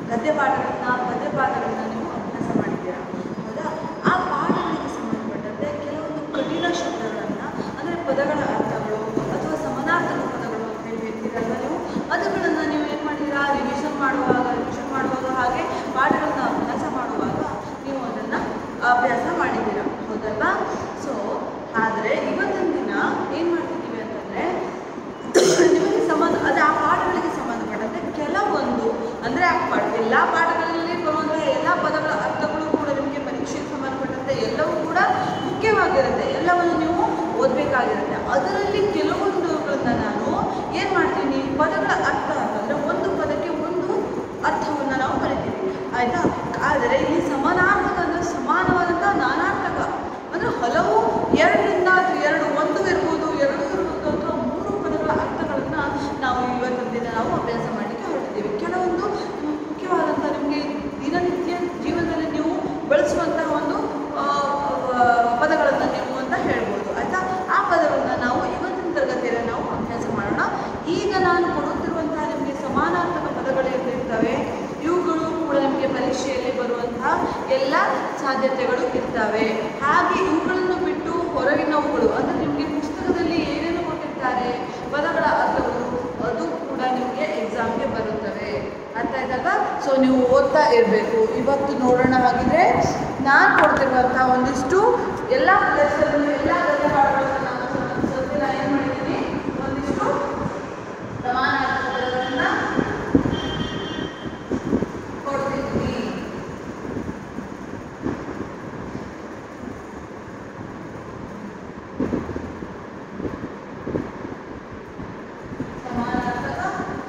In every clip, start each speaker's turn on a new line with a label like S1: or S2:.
S1: ಗದ್ಯ ಪಾಠಗಳನ್ನ ಪದ್ಯ ಪಾಠಗಳನ್ನ ನೀವು ಅಭ್ಯಾಸ ಮಾಡಿದ್ದೀರಾ ಹೌದಾ ಆ ಪಾಠಗಳಿಗೆ ಸಂಬಂಧಪಟ್ಟಂತೆ ಕೆಲವೊಂದು ಕಠಿಣ ಶಬ್ದಗಳನ್ನು ಅಂದರೆ ಪದಗಳ ಅರ್ಥಗಳು ಅಥವಾ ಸಮಾನಾರ್ಥಕ ಪದಗಳು ಅಂತ ಹೇಳಿ ಹೇಳ್ತೀರಲ್ವ ನೀವು ಅದಗಳನ್ನು ನೀವು ಏನು ಮಾಡಿದ್ದೀರಾ ರಿವಿಷನ್ ಮಾಡುವಾಗ ರಿವಿಷನ್ ಮಾಡುವಾಗ ಹಾಗೆ ಪಾಠಗಳನ್ನ ಅಭ್ಯಾಸ ಮಾಡುವಾಗ ನೀವು ಅದನ್ನು ಅಭ್ಯಾಸ ಮಾಡಿದ್ದೀರಾ ಹೌದಲ್ವಾ ಸೊ ಆದರೆ ಇವತ್ತಿನ ದಿನ ಏನು ಮಾಡ್ತಿದ್ದೀವಿ ಅಂತಂದರೆ ನಿಮಗೆ ಸಂಬಂಧ ಅದೇ ಆ ಪಾಠಗಳಿಗೆ ಸಂಬಂಧಪಟ್ಟಂತೆ ಕೆಲವೊಂದು ಅಂದರೆ ಆ ಪಾಠ ಎಲ್ಲ ಪಾಠಗಳಲ್ಲಿ ಬರುವಂತಹ ಎಲ್ಲ ಪದಗಳ ಅರ್ಥಗಳು ಕೂಡ ನಿಮಗೆ ಪರೀಕ್ಷೆಗೆ ಸಂಬಂಧಪಟ್ಟಂತೆ ಎಲ್ಲವೂ ಕೂಡ ಮುಖ್ಯವಾಗಿರುತ್ತೆ ಎಲ್ಲವನ್ನು ನೀವು ಓದಬೇಕಾಗಿರುತ್ತೆ ಅದರಲ್ಲಿ ಕೆಲವೊಂದುಗಳನ್ನ ನಾನು ಏನು ಮಾಡ್ತೀನಿ ಪದಗಳ ಅರ್ಥ ಅಂತಂದರೆ ಒಂದು ಪದಕ್ಕೆ ಒಂದು ಅರ್ಥವನ್ನು ನಾವು ಕರಿತೀವಿ ಆಯಿತಾ ಆದರೆ ಇಲ್ಲಿ ಸಮಾನಾರ್ಥಕ ಅಂದರೆ ಸಮಾನವಾದಂಥ ನಾನಾರ್ಥಕ ಅಂದರೆ ಹಲವು ಎರಡರಿಂದ ಅಥವಾ ಎರಡು ಒಂದು ಇರ್ಬೋದು ಎರಡು ಇರ್ಬೋದು ಅಥವಾ ಮೂರು ಪದಗಳ ಅರ್ಥಗಳನ್ನು ನಾವು ಇವತ್ತಿನ ದಿನ ನಾವು ಅಭ್ಯಾಸ ಮಾಡಲಿಕ್ಕೆ ಹೊರಟಿದ್ದೀವಿ ಕೆಲವೊಂದು ಮುಖ್ಯವಾದಂಥ ನಿಮಗೆ ದಿನನಿತ್ಯ ಜೀವನದಲ್ಲಿ ನೀವು ಬಳಸುವಂತಹ ಒಂದು ಆ, ಆ, ಪದಗಳನ್ನು ನೀವು ಅಂತ ಹೇಳ್ಬೋದು ಆಯಿತಾ ಆ ಪದಗಳನ್ನು ನಾವು ಇವತ್ತಿನ ತರಗತಿಯಲ್ಲಿ ನಾವು ಅಭ್ಯಾಸ ಮಾಡೋಣ ಈಗ ನಾನು ಕೊಡುತ್ತಿರುವಂತಹ ನಿಮಗೆ ಸಮಾನಾರ್ಥಕ ಪದಗಳು ಇರ್ತವೆ ಇವುಗಳು ಕೂಡ ನಿಮಗೆ ಪರೀಕ್ಷೆಯಲ್ಲಿ ಬರುವಂತಹ ಎಲ್ಲ ಸಾಧ್ಯತೆಗಳು ಇರ್ತವೆ ಹಾಗೆ ಇವುಗಳನ್ನು ಬಿಟ್ಟು ಹೊರಗಿನವುಗಳು ಅಂದರೆ ನಿಮಗೆ ಪುಸ್ತಕದಲ್ಲಿ ಏನೇನು ಕೊಟ್ಟಿರ್ತಾರೆ ಪದಗಳ ಅರ್ಥಗಳು ಅದು ಕೂಡ ನಿಮಗೆ ಎಕ್ಸಾಮ್ಗೆ ಬರುತ್ತವೆ ಅರ್ಥ ಆಯ್ತಲ್ವಾ ಸೊ ನೀವು ಓದ್ತಾ ಇರಬೇಕು ಇವತ್ತು ನೋಡೋಣ ಹಾಗಿದ್ರೆ ನಾನು ಕೊಡ್ತಿರುವಂಥ ಒಂದಿಷ್ಟು ಎಲ್ಲ ಪ್ಲೇಸಲ್ಲೂ ಎಲ್ಲ ಗದ್ಯ ಪಾಠಗಳನ್ನು ನಾನು ಸ್ವಲ್ಪ ಸ್ವಲ್ಪ ಏನು ಮಾಡಿದ್ದೀನಿ ಒಂದಿಷ್ಟು ಸಮಾನಾರ್ಥಕ ಪದಗಳನ್ನು ಕೊಡ್ತಿದ್ವಿ ಸಮಾನಾರ್ಥಕ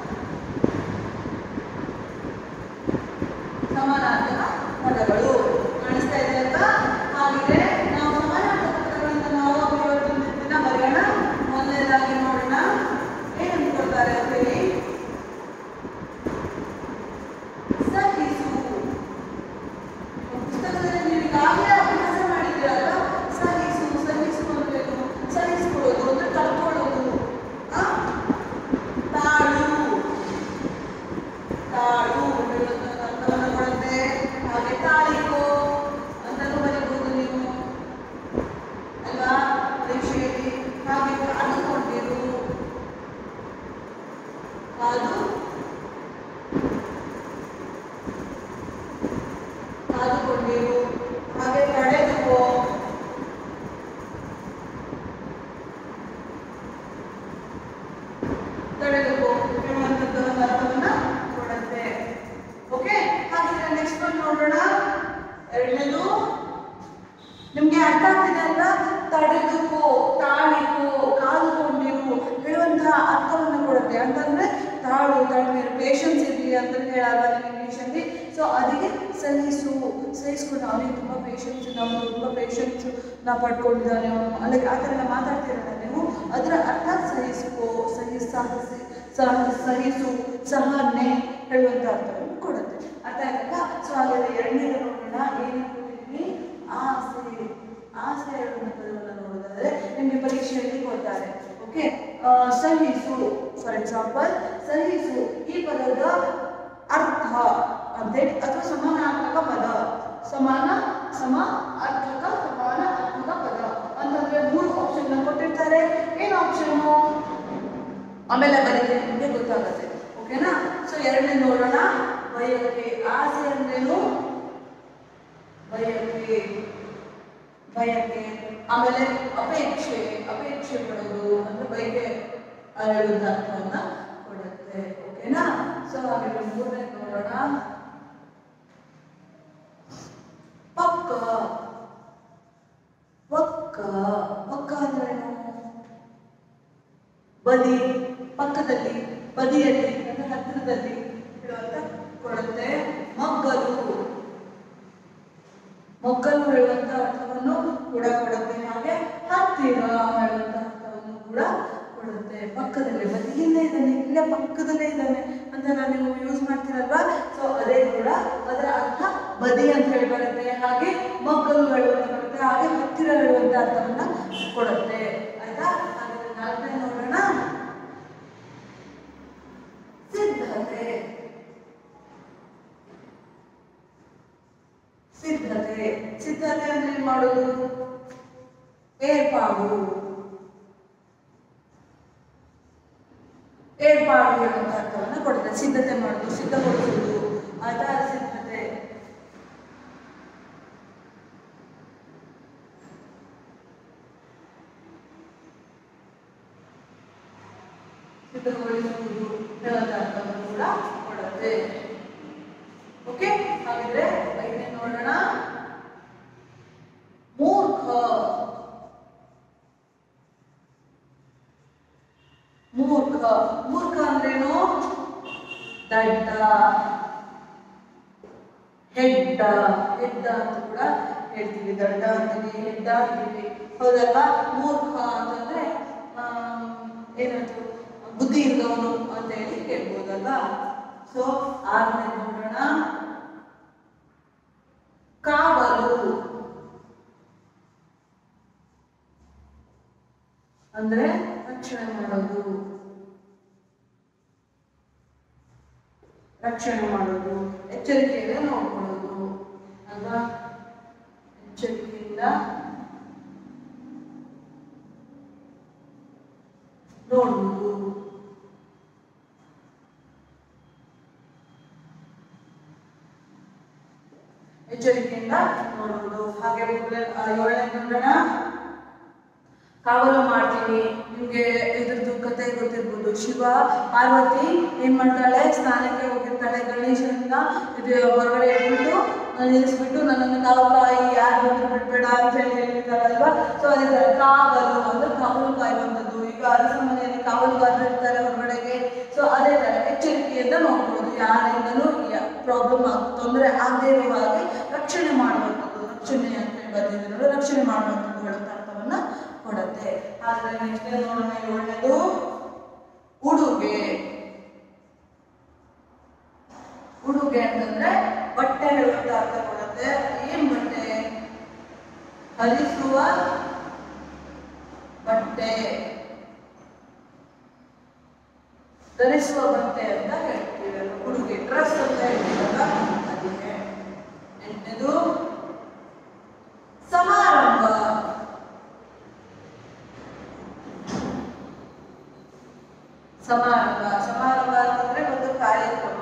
S1: ಸಮಾನಾರ್ಥಕ ಪದಗಳು ಕಾಣಿಸ್ತಾ ಇದೆ ಅಲ್ವಾ ಹಾಗಿದ್ರೆ ನಾವು ಸಮಾನಾರ್ಥಕ ಪದಗಳನ್ನು ನಾವು ಇವತ್ತಿನ ದಿನ ಬರೆಯೋಣ ಮೊದಲನೇದಾಗಿ ನೋಡೋಣ ಏನಂತ ಕೊಡ್ತಾರೆ ಅಂತ ಹೇಳಿ ಸಹಿಸು ಪುಸ್ತಕದಲ್ಲಿ ನೀವು ಈಗಾಗಲೇ ಅಭ್ಯಾಸ ಮಾಡಿದ್ದೀರಲ್ಲ ಸಹಿಸು ಸಹಿಸು ಅಂದ್ರೇನು ಸಹಿಸ್ಕೊಳ್ಳೋದು ಅಂದ್ರೆ ಕಳ್ಕೊಳ್ಳೋದು ಆ? ತಾಳು ತಾಳು ಹೇಳುವಂತಹ ಅರ್ಥವನ್ನು ಕೊಡುತ್ತೆ ಹಾಗೆ ತಾಳಿಕೋ ಅಂತಲೂ ಬರೀಬಹುದು ನೀವು ಅಲ್ವಾ ಪರೀಕ್ಷೆಯಲ್ಲಿ ಹಾಗೆ ಕಾದುಕೊಂಡಿರು ಕಾದು ಕಾದುಕೊಂಡಿರು ಹಾಗೆ ತಡೆದುಕೋ ತಡೆದುಕೋ ಹೇಳುವಂಥದ್ದು ಒಂದು ಅರ್ಥವನ್ನ ಕೊಡುತ್ತೆ ಓಕೆ ಹಾಗಿದ್ರೆ ನೆಕ್ಸ್ಟ್ ಒಂದು ನೋಡೋಣ ಎರಡನೇದು ನಿಮ್ಗೆ ಅರ್ಥ ಆಗ್ತಿದೆ ಅಲ್ಲ ತಡೆದುಕೋ ತಾಳಿಕೋ ಕಾದುಕೊಂಡಿರು ಹೇಳುವಂತಹ ಅರ್ಥವನ್ನು ಕೊಡುತ್ತೆ ಅಂತಂದ್ರೆ ತಾಳು ತಾಳ್ಮೆ ಪೇಷನ್ಸ್ ಇರಲಿ ಅಂತ ಹೇಳಲ್ಲ ಇಂಗ್ಲೀಷಲ್ಲಿ ಸೊ ಅದಕ್ಕೆ ಸಹಿಸು ಸಹಿಸ್ಕೊಂಡು ಅವನಿಗೆ ತುಂಬ ಪೇಷನ್ಸ್ ನಾವು ತುಂಬ ಪೇಷನ್ಸ್ ನಾ ಪಡ್ಕೊಂಡಿದ್ದಾನೆ ಅವನು ಅಲ್ಲಿಗೆ ಆ ಥರ ಎಲ್ಲ ಮಾತಾಡ್ತಿರಲ್ಲ ನೀವು ಅದರ ಅರ್ಥ ಸಹಿಸ್ಕೋ ಸಹಿ ಸಾಹಸಿ ಸಹ ಸಹಿಸು ಸಹನೆ ಹೇಳುವಂಥ ಅರ್ಥವನ್ನು ಕೊಡುತ್ತೆ ಅರ್ಥ ಆಯ್ತಲ್ಲ ಸೊ ಹಾಗಾದ್ರೆ ಎರಡನೇದು ನೋಡೋಣ ಏನು ಕೊಟ್ಟಿದ್ವಿ ಆಸೆ ಆಸೆ ಹೇಳುವಂಥ ಪದವನ್ನು ನೋಡೋದಾದ್ರೆ ನಿಮಗೆ ಪರೀಕ್ಷೆಯಲ್ಲಿ ಕೊಡ್ತಾರೆ ಓಕೆ ಸಹಿಸು ಫಾರ್ ಎಕ್ಸಾಂಪಲ್ ಸಹಿಸು ಈ ಪದದ ಅರ್ಥ ಅಂತೇಳಿ ಅಥವಾ ಸಮಾನಾರ್ಥಕ ಪದ ಸಮಾನ ಸಮ ಅರ್ಥಕ ಸಮಾನ ಅರ್ಥಕ ಪದ ಅಂತಂದ್ರೆ ಮೂರು ಆಪ್ಷನ್ ಕೊಟ್ಟಿರ್ತಾರೆ ಏನು ಆಪ್ಷನ್ನು ಆಮೇಲೆ ಬರೀತೆ ನಿಮಗೆ ಗೊತ್ತಾಗುತ್ತೆ ಓಕೆನಾ ಸೊ ಎರಡನೇ ನೋಡೋಣ ಬಯಕೆ ಆಸೆ ಅಂದ್ರೇನು ಬಯಕೆ ಬಯಕೆ ಆಮೇಲೆ ಅಪೇಕ್ಷೆ ಅಪೇಕ್ಷೆ ಪಡೋದು ಅಂದ್ರೆ ಬಯಕೆ ಹೇಳುವಂತ ಅರ್ಥವನ್ನ ಕೊಡುತ್ತೆ ಓಕೆನಾ ಸೊ ಹಾಗೆ ಮೂರನೇ ನೋಡೋಣ ಪಕ್ಕ ಪಕ್ಕ ಪಕ್ಕ ಅಂದ್ರೇನು ಬದಿ ಪಕ್ಕದಲ್ಲಿ ಬದಿಯಲ್ಲಿ ಅಂದ್ರೆ ಹತ್ತಿರದಲ್ಲಿ ಹೇಳುವಂತ ಕೊಡುತ್ತೆ ಮಗ್ಗಲು ಮೊಗ್ಗಲು ಹೇಳುವಂತ ಅರ್ಥವನ್ನು ಕೂಡ ಕೊಡುತ್ತೆ ಹಾಗೆ ಹತ್ತಿರ ಹೇಳುವಂತ ಅರ್ಥವನ್ನು ಕೂಡ ಕೊಡುತ್ತೆ ಪಕ್ಕದಲ್ಲೇ ಬದಿಯಲ್ಲೇ ಇದ್ದಾನೆ ಇಲ್ಲೇ ಪಕ್ಕದಲ್ಲೇ ಇದ್ದಾನೆ ಅಂತ ನಾನು ನೀವು ಯೂಸ್ ಮಾಡ್ತೀರಲ್ವಾ ಸೊ ಅದೇ ಕೂಡ ಅದರ ಅರ್ಥ ಬದಿ ಅಂತ ಹೇಳಿ ಬರುತ್ತೆ ಹಾಗೆ ಮೊಗ್ಗಲು ಹೇಳುವಂತ ಬರುತ್ತೆ ಹಾಗೆ ಹತ್ತಿರ ಹೇಳುವಂತ ಅರ್ಥವನ್ನ ಕೊಡುತ್ತೆ ಆಯ್ತಾ ಹಾಗಾದ್ರೆ ನಾಲ್ಕನೇ ನೋಡೋಣ ಸಿದ್ಧತೆ ಸಿದ್ಧತೆ ಸಿದ್ಧತೆ ಅಂದ್ರೆ ಏನ್ ಮಾಡೋದು ಏರ್ಪಾಡು ಏರ್ಪಾಡು ಹೇಳುವಂತ ಅರ್ಥವನ್ನ ಕೊಡುತ್ತೆ ಸಿದ್ಧತೆ ಮಾಡೋದು ಸಿದ್ಧಗೊಳಿಸುವುದು ಆಯ್ತಾ ಸಿದ್ಧತೆ ಸಿದ್ಧಗೊಳಿಸುವುದು ಹೇಳುವಂತ ಅರ್ಥವನ್ನು ಕೂಡ ಕೊಡುತ್ತೆ ಓಕೆ ಹಾಗಿದ್ರೆ ಐದನೇ ನೋಡೋಣ ಮೂರ್ಖ ಮೂರ್ಖ ಮೂರ್ಖ ಅಂದ್ರೇನು ದಡ್ಡ ಹೆಡ್ಡ ಹೆಡ್ಡ ಅಂತ ಕೂಡ ಹೇಳ್ತೀವಿ ದಡ್ಡ ಅಂತೀವಿ ಹೆಡ್ಡ ಅಂತೀವಿ ಹೌದಲ್ವಾ ಮೂರ್ಖ ಅಂತಂದ್ರೆ ಆಮ್, ಏನಂತ ಬುದ್ಧಿ ಇಲ್ಲದವನು ಅಂತ ಹೇಳಿ ಹೇಳ್ಬೋದಲ್ವಾ ಸೊ ಆರನೇ ನೋಡೋಣ ಕಾವಲು ಅಂದ್ರೆ ರಕ್ಷಣೆ ಮಾಡೋದು ರಕ್ಷಣೆ ಮಾಡೋದು ಎಚ್ಚರಿಕೆಯಿಂದ ನೋಡ್ಕೊಳ್ಳೋದು ಅಲ್ವಾ ಎಚ್ಚರಿಕೆಯಿಂದ ನೋಡುವುದು ಎಚ್ಚರಿಕೆಯಿಂದ ನೋಡುವುದು ಹಾಗೆ ಮೊದಲ- ಆ, ಏಳನೇ ನೋಡೋಣ ಕಾವಲು ಮಾಡ್ತೀನಿ ನಿಮ್ಗೆ ಇದ್ರದ್ದು ಕತೆ ಗೊತ್ತಿರ್ಬೋದು ಶಿವ ಪಾರ್ವತಿ ಏನ್ ಮಾಡ್ತಾಳೆ ಸ್ನಾನಕ್ಕೆ ಹೋಗಿರ್ತಾಳೆ ಗಣೇಶನ ಇದು ಹೊರಗಡೆ ಇಟ್ಬಿಟ್ಟು ನಿಲ್ಲಿಸ್ಬಿಟ್ಟು ನನ್ನನ್ನು ಕಾವಲು ಕಾಯಿ ಯಾರು ಬಂದ್ರು ಬಿಡ್ಬೇಡ ಅಂತ ಹೇಳಿ ಹೇಳಿರ್ತಾರಲ್ವಾ ಸೊ ಅದೇ ತರ ಕಾವಲು ಅಂದ್ರೆ ಕಾವಲು ಕಾಯುವಂಥದ್ದು ಈಗ ಅರಸ ಮನೆಯಲ್ಲಿ ಕಾವಲುಗಾರರು ಇರ್ತಾರೆ ಹೊರಗಡೆಗೆ ಸೊ ಅದೇ ತರ ಎಚ್ಚರಿಕೆಯಿಂದ ನೋಡ್ಬೋದು ಯಾರಿಂದನೂ ಪ್ರಾಬ್ಲಮ್ ತೊಂದರೆ ಆಗದೇ ಇರುವ ಹಾಗೆ ರಕ್ಷಣೆ ಮಾಡುವಂಥದ್ದು ರಕ್ಷಣೆ ಅಂತ ಹೇಳಿ ಬಂದಿದೆ ನೋಡಿ ರಕ್ಷಣೆ ಮಾಡುವಂಥದ್ದು ಹೇಳುವಂಥ ಅರ್ಥವನ್ನ ಕೊಡುತ್ತೆ ಹಾಗಾದ್ರೆ ನೆಕ್ಸ್ಟ್ ನೋಡೋಣ ಏಳನೇದು ಉಡುಗೆ ಉಡುಗೆ ಅಂತಂದ್ರೆ ಬಟ್ಟೆ ಹೇಳುವಂತ ಅರ್ಥ ಕೊಡುತ್ತೆ ಏನ್ ಬಟ್ಟೆ ಧರಿಸುವ ಬಟ್ಟೆ ಧರಿಸುವ ಬಟ್ಟೆ ಅಂತ ಹೇಳ್ತೀವಿ ಉಡುಗೆ ಡ್ರೆಸ್ ಅಂತ ಹೇಳ್ತೀವಲ್ಲ ಅದಕ್ಕೆ ಎಂಟನೇದು ಸಮಾರಂಭ ಸಮಾರಂಭ ಸಮಾರಂಭ ಅಂತಂದ್ರೆ ಒಂದು ಕಾರ್ಯಕ್ರಮ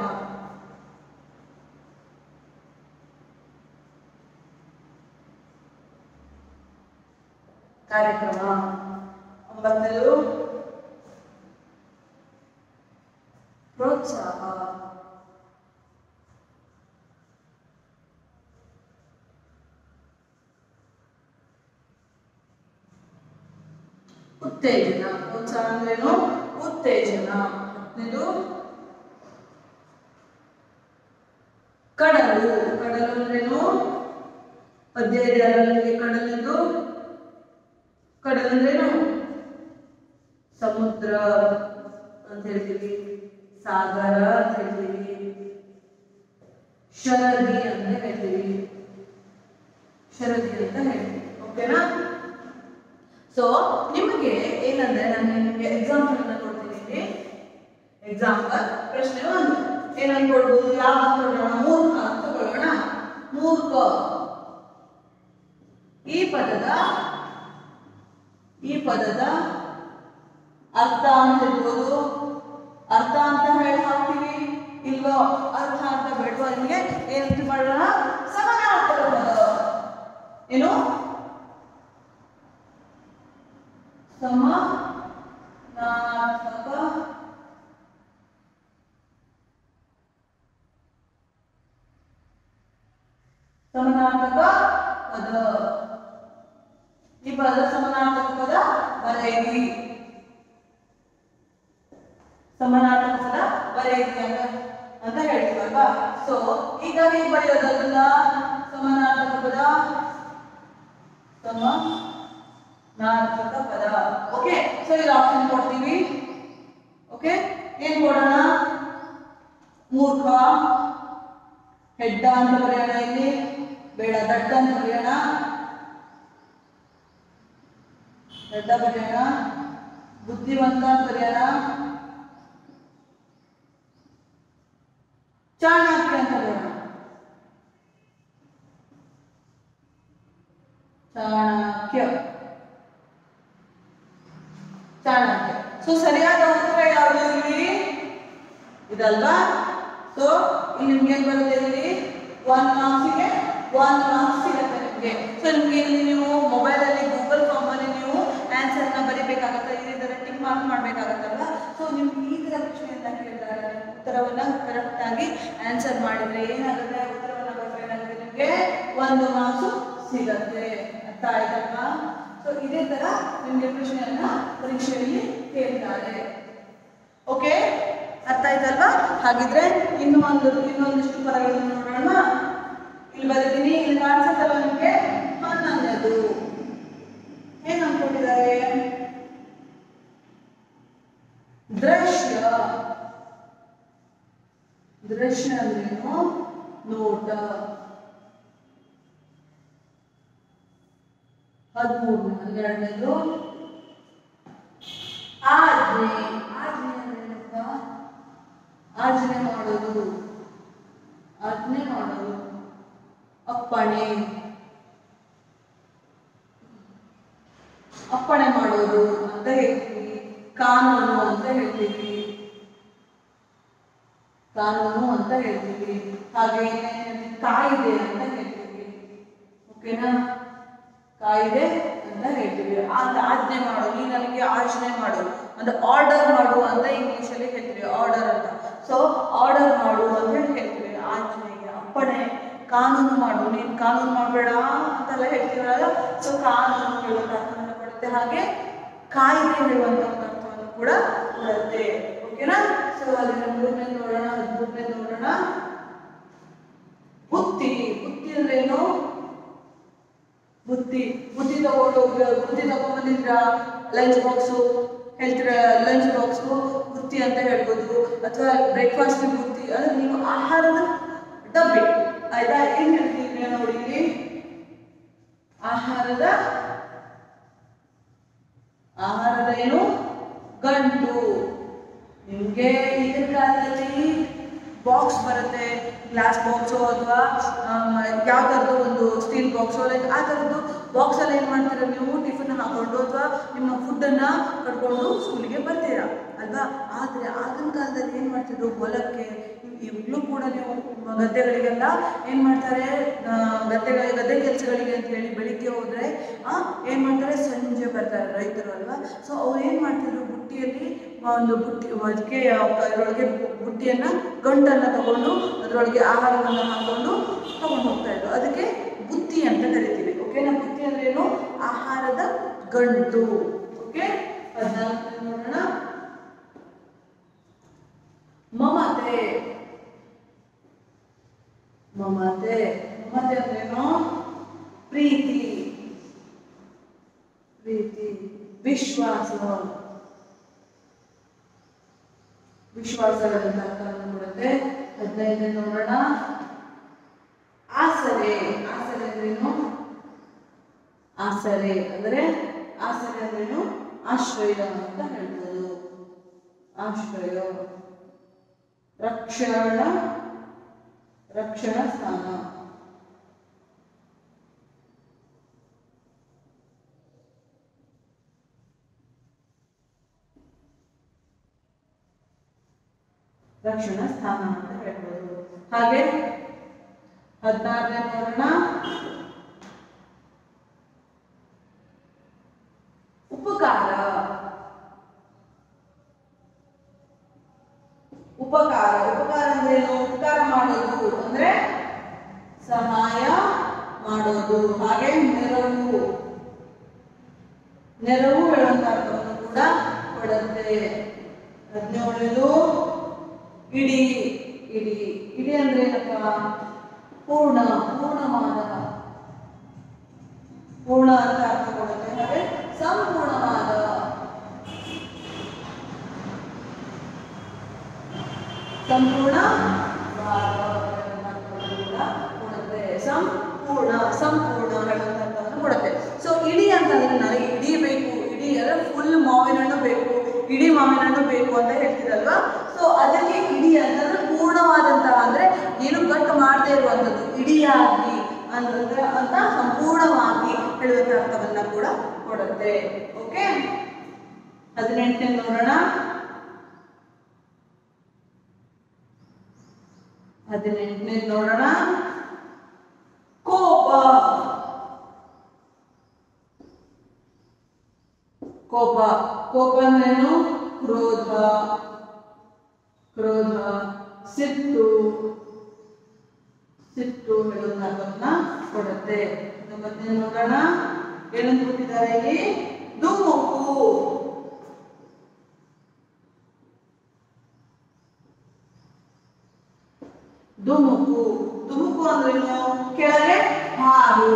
S1: ಕಾರ್ಯಕ್ರಮ ಒಂಬತ್ತನೇದು ಪ್ರೋತ್ಸಾಹ ಉತ್ತೇಜನ ಪ್ರೋತ್ಸಾಹ ಅಂದ್ರೇನು ಉತ್ತೇಜನ ಹತ್ತನೇದು ಕಡಲು ಕಡಲು ಅಂದ್ರೇನು ಪದ್ಯ ಇದೆಯಲ್ಲ ನಿಮಗೆ ಕಡಲೆಂದು ಕಡಲು ಅಂದ್ರೇನು ಸಮುದ್ರ ಅಂತ ಹೇಳ್ತೀವಿ ಸಾಗರ ಅಂತ ಹೇಳ್ತೀವಿ ಶರದಿ ಅಂತ ಹೇಳ್ತೀವಿ ಶರದಿ ಅಂತ ಹೇಳ್ತೀವಿ ಓಕೆನಾ ಸೊ ನಿಮಗೆ ಏನಂದ್ರೆ ನಾನು ನಿಮಗೆ ಎಕ್ಸಾಂಪಲ್ ಅನ್ನ ಕೊಡ್ತೀನಿ ಇಲ್ಲಿ ಎಕ್ಸಾಂಪಲ್ ಪ್ರಶ್ನೆ ಒಂದು ಏನಂತ ಕೊಡ್ಬೋದು ಯಾವ ನೋಡೋಣ ಮೂರ್ಖ ಅಂತ ತಗೊಳ್ಳೋಣ ಮೂರ್ಖ ಈ ಪದದ ಈ ಪದದ ಅರ್ಥ ಅಂತ ಇರ್ಬೋದು ಅರ್ಥ ಅಂತ ಹೇಳಿ ಹಾಕ್ತೀವಿ ಇಲ್ವೋ ಅರ್ಥ ಅಂತ ಬೇಡವಾ ನಿಮಗೆ ಏನಂತ ಮಾಡೋಣ ಸಮಾನಾರ್ಥಕ ಪದ ಏನು ಸಮಾನಾರ್ಥಕ ಸಮಾನಾರ್ಥಕ ಪದ ಈ ಪದ ಸಮಾನಾರ್ಥಕ ಪದ ಬರೆಯಿರಿ ಸಮಾನಾರ್ಥಕ ಪದ ಬರೆಯಿರಿ ಅಂತ ಅಂತ ಹೇಳ್ತೀವಲ್ವಾ ಸೊ ಈಗ ಹೇಗೆ ಬರೆಯೋದು ಅದನ್ನ ಸಮಾನಾರ್ಥಕ ಪದ ಸಮಾನಾರ್ಥಕ ಪದ ಓಕೆ ಸೊ ಇಲ್ಲಿ ಆಪ್ಷನ್ ಕೊಡ್ತೀವಿ ಓಕೆ ಏನ್ ಕೊಡೋಣ ಮೂರ್ಖ ಹೆಡ್ಡ ಅಂತ ಬರೆಯೋಣ ಇಲ್ಲಿ ಬೇಡ ದಡ್ಡ ಅಂತ ಬರೆಯೋಣ ದಡ್ಡ ಬರೆಯೋಣ ಬುದ್ಧಿವಂತ ಅಂತ ಬರೆಯೋಣ ಚಾಣಕ್ಯ ಅಂತ ಬರೆಯೋಣ
S2: ಚಾಣಕ್ಯ ಚಾಣಕ್ಯ ಸೊ ಸರಿಯಾದ ಉತ್ತರ ಯಾವುದು ಇಲ್ಲಿ ಇದಲ್ವಾ ಸೊ ಇಲ್ಲಿ ನಿಮ್ಗೆ ಏನ್ ಬರುತ್ತೆ ಇಲ್ಲಿ ಒನ್ ಮಾರ್ಕ್ಸಿಗೆ ಒನ್ ಮಾರ್ಕ್ಸ್ ಸಿಗುತ್ತೆ ನಿಮ್ಗೆ ಸೊ ನಿಮ್ಗೆ ಇಲ್ಲಿ ನೀವು ಮೊಬೈಲ್ ಅಲ್ಲಿ ಗೂಗಲ್ ಫಾರ್ಮ್ ಅಲ್ಲಿ ನೀವು ಆನ್ಸರ್ ನ ಬರಿಬೇಕಾಗತ್ತೆ ಇದೇ ತರ ಟಿಕ್ ಮಾರ್ಕ್ ಮಾಡ್ಬೇಕಾಗತ್ತಲ್ಲ ಸೊ ನಿಮ್ಗೆ ಈ ತರ ಪ್ರಶ್ನೆಯನ್ನ ಕೇಳಿದಾಗ ನೀವು ಉತ್ತರವನ್ನ ಕರೆಕ್ಟ್ ಆಗಿ ಆನ್ಸರ್ ಮಾಡಿದ್ರೆ ಏನಾಗುತ್ತೆ ಉತ್ತರವನ್ನ ಬರೆದ್ರೆ ಏನಾಗುತ್ತೆ ನಿಮ್ಗೆ ಒಂದು ಮಾರ್ಕ್ಸ್ ಸಿಗತ್ತೆ ಅರ್ಥ ಆಯ್ತಲ್ವಾ ಸೊ ಇದೇ ತರ ನಿಮ್ಗೆ ಪ್ರಶ್ನೆಯನ್ನ ಪರೀಕ್ಷೆಯಲ್ಲಿ ಕೇಳ್ತಾರೆ ಓಕೆ ಅರ್ಥ ಆಯ್ತಲ್ವಾ ಹಾಗಿದ್ರೆ ಇನ್ನು ಒಂದು ಇನ್ನೊಂದಿಷ್ಟು ಪದಗಳನ್ನು ನೋಡೋಣ ಇಲ್ಲಿ ಬರೀತೀನಿ ಇಲ್ಲಿ ಕಾಣಿಸುತ್ತಲ್ಲ ನಿಮಗೆ ಹನ್ನೊಂದದು ಏನ್ ಅನ್ಕೊಂಡಿದ್ದಾರೆ ದೃಶ್ಯ ದೃಶ್ಯ ಅಂದ್ರೇನು ನೋಟ ಹದಿಮೂರು ಹನ್ನೆರಡನೇದು ಆಜ್ಞೆ ಆಜ್ಞೆ ಅಂದ್ರೇನಪ್ಪ ಆಜ್ಞೆ ಮಾಡೋದು ಆಜ್ಞೆ ಮಾಡೋದು ಅಪ್ಪಣೆ ಅಪ್ಪಣೆ ಮಾಡೋದು ಅಂತ ಹೇಳ್ತೀವಿ ಕಾನೂನು ಅಂತ ಹೇಳ್ತೀವಿ ಕಾನೂನು ಅಂತ ಹೇಳ್ತೀವಿ ಹಾಗೆ ಕಾಯಿದೆ ಅಂತ ಹೇಳ್ತೀವಿ ಓಕೆನಾ ಕಾಯಿದೆ ಅಂತ ಹೇಳ್ತೀವಿ ಅಂತ ಆಜ್ಞೆ ಮಾಡು ನೀ ನನಗೆ ಆಜ್ಞೆ ಮಾಡು ಅಂದ್ರೆ ಆರ್ಡರ್ ಮಾಡು ಅಂತ ಇಂಗ್ಲಿಷ್ ಅಲ್ಲಿ ಹೇಳ್ತೀವಿ ಆರ್ಡರ್ ಅಂತ ಸೊ ಆರ್ಡರ್ ಮಾಡು ಅಂತ ಹೇಳಿ ಹೇಳ್ತೀವಿ ಆಜ್ಞೆಗೆ ಅಪ್ಪಣೆ ಕಾನೂನು ಮಾಡು ನೀನ್ ಕಾನೂನು ಮಾಡಬೇಡ ಅಂತೆಲ್ಲ ಹೇಳ್ತೀವಲ್ಲ ಸೊ ಕಾನೂನು ಹೇಳುವಂತ ಅರ್ಥವನ್ನು ಕೊಡುತ್ತೆ ಹಾಗೆ ಕಾಯಿದೆ ಹೇಳುವಂತ ಒಂದು ಅರ್ಥವನ್ನು ಕೂಡ ಕೊಡುತ್ತೆ ಓಕೆನಾ ಸೊ ಅದನ್ನ ಮೂರನೇ ನೋಡೋಣ ಹದಿಮೂರನೇ ನೋಡೋಣ ಬುತ್ತಿ ಬುತ್ತಿ ಅಂದ್ರೆ ಏನು ಬುತ್ತಿ ಬುತ್ತಿ ತಗೊಂಡು ಹೋಗ್- ಬುತ್ತಿ ತಗೊಂಡ್ಬಂದಿದ್ರ ಲಂಚ್ ಬಾಕ್ಸು ಹೇಳ್ತೀರಾ ಲಂಚ್ ಬಾಕ್ಸು ಬುತ್ತಿ ಅಂತ ಹೇಳ್ಬೋದು ಅಥವಾ ಬ್ರೇಕ್ಫಾಸ್ಟ್ ಬುತ್ತಿ ಅಂದ್ರೆ ನೀವು ಆಹಾರದ ಡಬ್ಬಿ ಆಯ್ತಾ ಏನ್ ಹೇಳ್ತೀವಿ ನೋಡಿ ಇಲ್ಲಿ ಆಹಾರದ ಆಹಾರದ ಏನು ಗಂಟು ನಿಮ್ಗೆ ಈಗಿನ ಕಾಲದಲ್ಲಿ ಬಾಕ್ಸ್ ಬರುತ್ತೆ ಗ್ಲಾಸ್ ಬಾಕ್ಸು ಅಥವಾ ಯಾವ ಥರದ್ದು ಒಂದು ಸ್ಟೀಲ್ ಬಾಕ್ಸು ಲೈಕ್ ಆ ಥರದ್ದು ಬಾಕ್ಸಲ್ಲಿ ಏನು ಮಾಡ್ತೀರಾ ನೀವು ಟಿಫನ್ ಹಾಕೊಂಡು ಅಥವಾ ನಿಮ್ಮ ಫುಡ್ಡನ್ನು ಕಟ್ಕೊಂಡು ಸ್ಕೂಲಿಗೆ ಬರ್ತೀರಾ ಅಲ್ವಾ ಆದರೆ ಆಗಿನ ಕಾಲದಲ್ಲಿ ಏನು ಮಾಡ್ತಿದ್ರು ಹೊಲಕ್ಕೆ ಇವಾಗಲೂ ಕೂಡ ನೀವು ಗದ್ದೆಗಳಿಗೆಲ್ಲ ಏನು ಮಾಡ್ತಾರೆ ಆ, ಗದ್ದೆಗಳಿಗೆ ಗದ್ದೆ ಕೆಲಸಗಳಿಗೆ ಅಂತ ಹೇಳಿ ಬೆಳಿಗ್ಗೆ ಹೋದರೆ ಏನು ಮಾಡ್ತಾರೆ ಸಂಜೆ ಬರ್ತಾರೆ ರೈತರು ಅಲ್ವಾ ಸೊ ಅವ್ರು ಏನು ಮಾಡ್ತಿದ್ರು ಬುಟ್ಟಿಯಲ್ಲಿ ಒಂದು ಬುಟ್ಟಿ ಅದಕ್ಕೆ ಅದರೊಳಗೆ ಬುಟ್ಟಿಯನ್ನು ಗಂಟನ್ನು ತಗೊಂಡು ಅದರೊಳಗೆ ಆಹಾರವನ್ನು ಹಾಕೊಂಡು ತಗೊಂಡು ಹೋಗ್ತಾ ಇದ್ರು ಅದಕ್ಕೆ ಬುತ್ತಿ ಅಂತ ಕರಿತೀವಿ ಓಕೆನಾ ಬುತ್ತಿ ಅಂದ್ರೆ ಏನು ಆಹಾರದ ಗಂಟು ಓಕೆ ಹದಿನಾಲ್ಕು ನೋಡೋಣ ಮಮತೆ ಮಮತೆ ಮಮತೆ ಅಂದ್ರೇನು ಪ್ರೀತಿ ಪ್ರೀತಿ ವಿಶ್ವಾಸ ವಿಶ್ವಾಸಗಳಂತ ಅರ್ಥವನ್ನು ಕೊಡುತ್ತೆ ಹದಿನೈದನೇ ನೋಡೋಣ ಆಸರೆ ಆಸರೆ ಅಂದ್ರೇನು ಆಸರೆ ಅಂದ್ರೆ ಆಸರೆ ಅಂದ್ರೇನು ಆಶ್ರಯ ಅಂತ ಹೇಳ್ಬೋದು ಆಶ್ರಯ ರಕ್ಷಣ ರಕ್ಷಣಾ ಸ್ಥಾನ ರಕ್ಷಣಾ ಸ್ಥಾನ ಅಂತ ಹೇಳ್ಬೋದು ಹಾಗೆ ಹದಿನಾರನೇ ನೋಡೋಣ ಉಪಕಾರ ಉಪಕಾರ ಉಪಕಾರ ಅಂದ್ರೇನು ಉಪಕಾರ ಮಾಡೋದು ಅಂದ್ರೆ ಸಹಾಯ ಮಾಡೋದು ಹಾಗೆ ನೆರವು ನೆರವು ಹೇಳುವಂತ ಅರ್ಥವನ್ನು ಕೂಡ ಕೊಡುತ್ತೆ ಹದಿನೇಳನೇದು ಇಡೀ ಇಡೀ ಇಡೀ ಅಂದ್ರೆ ಏನಪ್ಪ ಪೂರ್ಣ ಪೂರ್ಣವಾದ ಪೂರ್ಣ ಅಂತ ಅರ್ಥ ಕೊಡುತ್ತೆ ಹಾಗೆ ಸಂಪೂರ್ಣವಾದ ಸಂಪೂರ್ಣ ಕೊಡುತ್ತೆ ಸಂಪೂರ್ಣ ಸಂಪೂರ್ಣ ಹೇಳುವಂತ ಅರ್ಥವನ್ನು ಕೊಡುತ್ತೆ ಸೊ ಇಡೀ ಅಂತಂದ್ರೆ ನನಗೆ ಇಡೀ ಬೇಕು ಇಡೀ ಅಂದ್ರೆ ಫುಲ್ ಮಾವಿನ ಹಣ್ಣು ಬೇಕು ಇಡೀ ಮಾವಿನ ಹಣ್ಣು ಬೇಕು ಅಂತ ಹೇಳ್ತಿರಲ್ವಾ ಸೊ ಅದಕ್ಕೆ ಇಡೀ ಅಂತಂದ್ರೆ ಪೂರ್ಣವಾದಂತಹ ಅಂದ್ರೆ ಏನು ಕಟ್ ಮಾಡದೇ ಇರುವಂಥದ್ದು ಇಡಿಯಾಗಿ ಅಂದ್ರೆ ಅಂತ ಸಂಪೂರ್ಣವಾಗಿ ಹೇಳುವಂತ ಅರ್ಥವನ್ನ ಕೂಡ ಕೊಡುತ್ತೆ ಓಕೆ ಹದಿನೆಂಟನೇ ನೋಡೋಣ ಹದಿನೆಂಟನೇ ನೋಡೋಣ ಕೋಪ ಕೋಪ ಕೋಪ ಅಂದ್ರೇನು ಕ್ರೋಧ ಕ್ರೋಧ ಸಿಟ್ಟು ಸಿಟ್ಟು ಹೇಳುವುದನ್ನ ಕೊಡುತ್ತೆ ಮತ್ತೆ ನೋಡೋಣ ಏನಂತ ಕೊಟ್ಟಿದ್ದಾರೆ ಇಲ್ಲಿ ದುಮುಕು ದುಮುಕು ದುಮುಕು ಅಂದ್ರೇನು ಕೆಳಗೆ ಹಾರು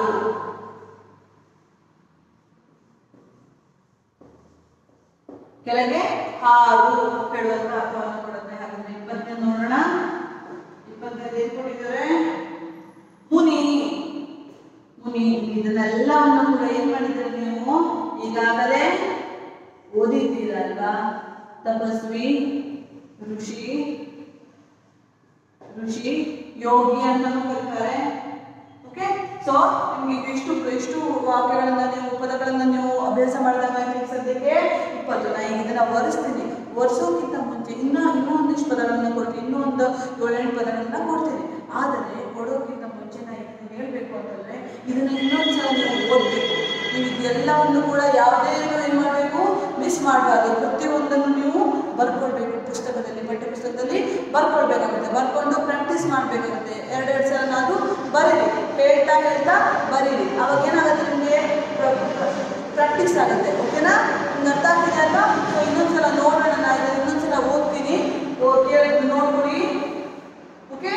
S2: ಕೆಳಗೆ ಹಾರು ಹೇಳುವಂತ ಅರ್ಥವನ್ನು ಕೊಡುತ್ತೆ ಹಾಗಾದ್ರೆ ಇಪ್ಪತ್ತನೇ ನೋಡೋಣ ಇಪ್ಪತ್ತನೇದು ಏನ್ ಕೊಟ್ಟಿದ್ದಾರೆ ಮುನಿ ಮುನಿ ಇದನ್ನೆಲ್ಲವನ್ನು ಕೂಡ ಏನ್ ಮಾಡಿದ್ದೀರಿ ನೀವು ಈಗಾಗಲೇ ಓದಿದ್ದೀರಲ್ವಾ ತಪಸ್ವಿ ಋಷಿ ಋಷಿ ಯೋಗಿ ಅಂತಾನೂ ಕರೀತಾರೆ ಓಕೆ ಸೊ ನಿಮ್ಗೆ ಇಷ್ಟು ಇಷ್ಟು ವಾಕ್ಯಗಳನ್ನ ನೀವು ಪದಗಳನ್ನ ನೀವು ಅಭ್ಯಾಸ ಮಾಡಿದಾಗ ಈಗ ಸದ್ಯಕ್ಕೆ ಇಪ್ಪತ್ತು ನಾ ಈಗ ಇದನ್ನ ಒರೆಸ್ತೀನಿ ಒರೆಸೋಕ್ಕಿಂತ ಮುಂಚೆ ಇನ್ನೂ ಇನ್ನೂ ಒಂದಿಷ್ಟು ಪದಗಳನ್ನ ಕೊಡ್ತೀನಿ ಇನ್ನೂ ಒಂದು ಏಳೆಂಟು ಪದಗಳನ್ನ ಕೊಡ್ತೀನಿ ಆದರೆ ಕೊಡೋಕ್ಕಿಂತ ಮುಂಚೆ ನಾ ಇದನ್ನ ಹೇಳ್ಬೇಕು ಅಂತಂದ್ರೆ ಇದನ್ನ ಇನ್ನೊಂದ್ಸಲ ನೀವು ಓದಬೇಕು ನೀವು ಇದೆಲ್ಲವನ್ನು ಕೂಡ ಯಾವುದೇ ಏನು ಮಾಡಬೇಕು ಮಿಸ್ ಮಾಡಬಾರ್ದು ಪ್ರತಿಯೊಂದನ್ನು ನೀವು ಬರ್ಕೊಳ್ಬೇಕು ಪುಸ್ತಕದಲ್ಲಿ ಪಠ್ಯ ಪುಸ್ತಕದಲ್ಲಿ ಬರ್ಕೊಳ್ಬೇಕಾಗುತ್ತೆ ಬರ್ಕೊಂಡು ಪ್ರಾಕ್ಟೀಸ್ ಮಾಡಬೇಕಾಗುತ್ತೆ ಎರಡೆರಡು ಸಲ ನಾನು ಬರೀರಿ ಹೇಳ್ತಾ ಹೇಳ್ತಾ ಬರೀರಿ ಅವಾಗ ಏನಾಗುತ್ತೆ ನಿಮಗೆ ಪ್ರಾಕ್ಟೀಸ್ ಆಗುತ್ತೆ ಓಕೆನಾ ನಿಮ್ಗೆ ಅರ್ಥ ಆಗ್ತಿದೆ ಅಲ್ವಾ ಸೊ ಇನ್ನೊಂದ್ಸಲ ನೋಡೋಣ ನಾನು ಇದನ್ನ ಇನ್ನೊಂದ್ಸಲ ಓದ್ತೀನಿ ಓ- ಕೇಳಿ ನೋಡ್ಬಿಡಿ ಓಕೆ